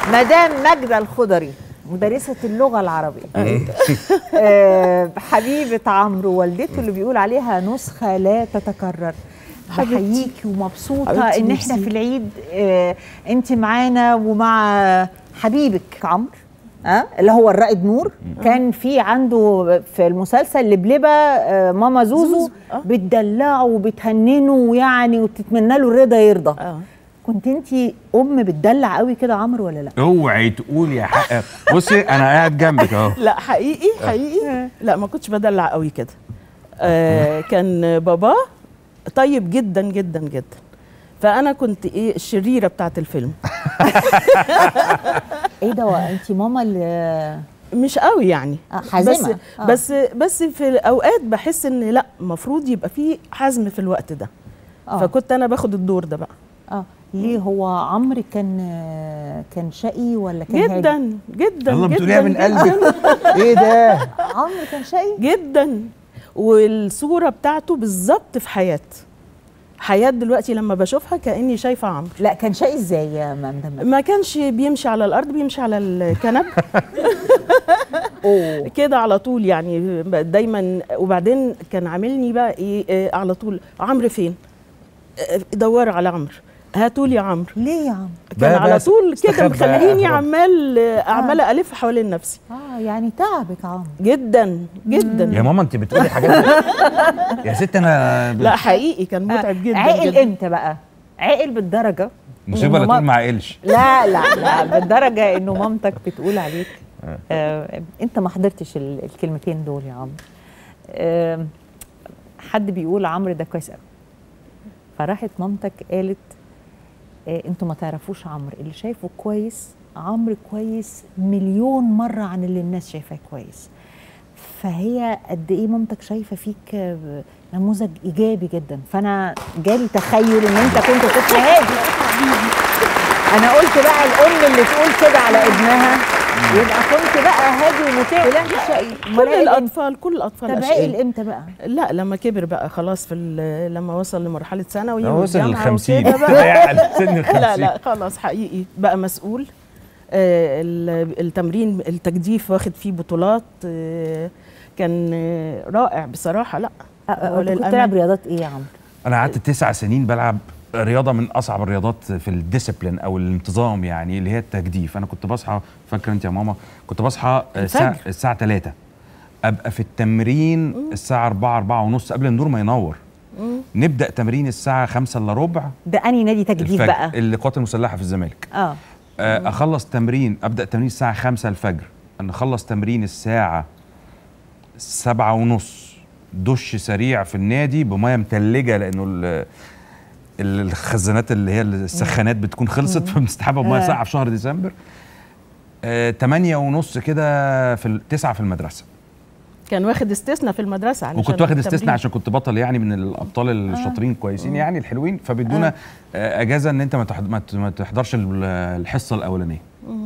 مدام ماجدة الخضري مدرسة اللغة العربية آه، حبيبة عمرو والدته اللي بيقول عليها نسخة لا تتكرر حبيبتي. بحييكي ومبسوطة حبيبتي، ان احنا ميرسي. في العيد آه، انت معانا ومع حبيبك عمرو أه؟ اللي هو الرائد نور كان في عنده في المسلسل لبلبه آه، ماما زوزو زوزو، آه. بتدلعه وبتهننه ويعني وتتمنى له الرضا يرضى اه كنت انت ام بتدلع قوي كده عمرو ولا لا اوعي تقولي يا حق بصي انا قاعد جنبك اهو لا حقيقي حقيقي لا ما كنتش بدلع قوي كده آه كان بابا طيب جدا جدا جدا فانا كنت ايه الشريره بتاعت الفيلم ايه ده انت ماما اللي مش قوي يعني آه، حازمة. بس آه. بس بس في اوقات بحس ان لا المفروض يبقى في حزم في الوقت ده آه. فكنت انا باخد الدور ده بقى اه ليه هو عمرو كان كان شقي ولا كان هادي؟ جدا جدا الله جدا بتقوليها من جداً. قلبك ايه ده عمرو كان شقي جدا والصوره بتاعته بالظبط في حياه حياه دلوقتي لما بشوفها كاني شايفه عمرو لا كان شقي ازاي يا مدام ما كانش بيمشي على الارض بيمشي على الكنب اوه كده على طول يعني دايما وبعدين كان عاملني بقى ايه آه، على طول عمرو فين آه، دوروا على عمرو هاتوا لي عمرو ليه يا عمرو كان بقى- على بس طول كده استخبى مخليني يا أهرب. عمال آه، عماله الف حوالين نفسي اه يعني تعبك عمرو جدا جدا يا ماما انت بتقولي حاجات يا ست انا ب- لا حقيقي كان متعب جدا عقل جدا امتى بقى عقل بالدرجه مصيبه لا إنه تقول ما- ما عقلش لا لا لا بالدرجه انه مامتك بتقول عليك آه انت ما حضرتش ال- الكلمتين دول يا عمرو آه حد بيقول عمرو ده كويس قوي فراحت مامتك قالت آه انتوا ما تعرفوش عمرو اللي شايفه كويس عمرو كويس مليون مره عن اللي الناس شايفاه كويس فهي قد ايه مامتك شايفه فيك آه، نموذج ايجابي جدا فانا جالي تخيل ان انت كنت طفل هادي انا قلت بقى الام اللي تقول كده على ابنها يبقى كنت بقى هادي ومطيع طلعت شقي كل أمال عقل إمتى؟ الاطفال كل الاطفال طب أشقياء. عقل امتى بقى؟ لا لما كبر بقى خلاص في ال- لما وصل لمرحله ثانوي ده وصل والجامعة للخمسين وكده بقى يعني سن الخمسين لا لا خلاص حقيقي بقى مسؤول آه، ال- التمرين التجديف واخد فيه بطولات آه، كان آه، رائع بصراحه لا أه، أه، هو أنت كنت للأمانة. بتلعب رياضات ايه يا عمرو؟ انا قعدت تسع سنين بلعب رياضه من اصعب الرياضات في الديسيبلين او الانتظام يعني اللي هي التجديف انا كنت بصحى فاكره انت يا ماما كنت بصحى الساعه الفجر. الساعه 3 ابقى في التمرين الساعه 4 4 ونص قبل النور ما ينور نبدا تمرين الساعه 5 الا ربع ده انهي نادي تجديف الفجر بقى؟ القوات المسلحه في الزمالك اه آه، اخلص تمرين ابدا تمرين الساعه 5 الفجر ان اخلص تمرين الساعه سبعة ونص دش سريع في النادي بميه متلجه لانه ال- ال- الخزانات اللي هي السخانات بتكون خلصت فبنستحبها بميه آه. ساقعه في شهر ديسمبر آه، تمانية ونص كده في ال- تسعة في المدرسة كان واخد استثناء في المدرسه علشان وكنت واخد استثناء التمرين. عشان كنت بطل يعني من الابطال الشاطرين كويسين يعني الحلوين فبيدونا آه، اجازه ان انت ما تحض- ما ت- ما تحضرش ال- الحصه الاولانيه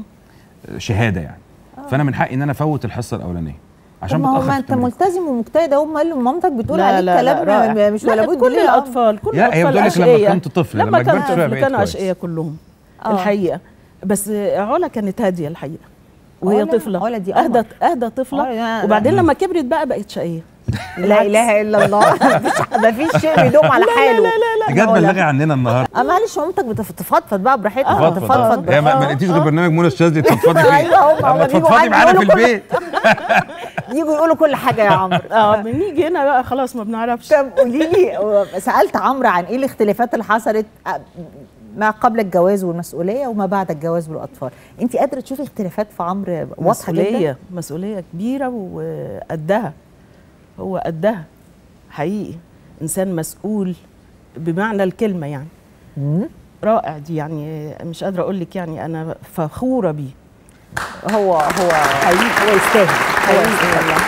شهاده يعني فانا من حقي ان انا افوت الحصه الاولانيه عشان ما هو بتاخر ما في انت التمرين. ملتزم ومجتهد اهو امال مامتك بتقول لا عليك لا لا كلام رائع. مش لا ولا لا بد كل ليه يا عمرو؟ الاطفال كل لا، هي الاطفال بتقولك لما أشقياء. كنت طفل، لما لما كان كبرت شوية طفل بقيت كانوا كويس. اشقياء كلهم آه. الحقيقه بس علا كانت هاديه الحقيقه وهي علا- طفله علا دي اهدى قمر. اهدى طفله علا- وبعدين لما كبرت بقى بقت شقيه لا اله الا الله ما فيش شيء بيدوم على حاله لا لا دي جت بلغي عننا النهارده اه معلش مامتك بتفضفض بقى براحتها آه. بتفضفض هي ما ما براحتها. لقيتيش غير برنامج منى الشاذلي تفضفضي فيه أيوة، هم- هم لما بيجوا تفضفضي عندي معانا في يقولوا كل- البيت يجوا يقولوا كل حاجه يا عمرو اه بنيجي هنا بقى خلاص ما بنعرفش طب قولي لي سالت عمرو عن ايه الاختلافات اللي حصلت ما قبل الجواز والمسؤوليه وما بعد الجواز والاطفال انت قادره تشوفي اختلافات في عمرو واضحه جدا مسؤوليه مسؤوليه كبيره وقدها هو قدها حقيقي انسان مسؤول بمعنى الكلمه يعني مم. رائع دي يعني مش قادره اقول لك يعني انا فخوره بيه هو هو حقيقي هو يستاهل هو حقيقي يستاهل والله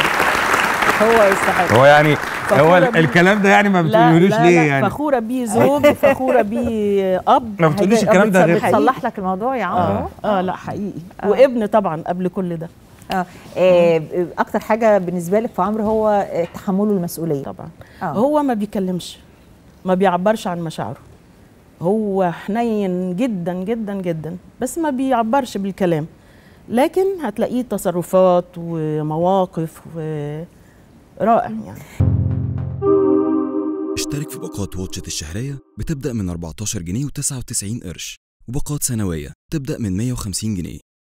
هو يستحق هو يعني هو فخورة ال- بيه. الكلام ده يعني ما لا بتقولولوش لا ليه لا يعني فخوره بيه زوج فخوره بيه اب ما بتقوليش الكلام ده غير بتصلح لك الموضوع يا عمرو اه اه لا حقيقي وابن طبعا قبل كل ده اه آه، اكتر حاجه بالنسبه لك في عمرو هو آه، تحمله المسؤوليه طبعا آه. هو ما بيكلمش ما بيعبرش عن مشاعره هو حنين جدا جدا جدا بس ما بيعبرش بالكلام لكن هتلاقيه تصرفات ومواقف ورائع يعني اشترك في باقات واتشت الشهرية بتبدأ من 14 جنيه و99 قرش وباقات سنوية تبدأ من 150 جنيه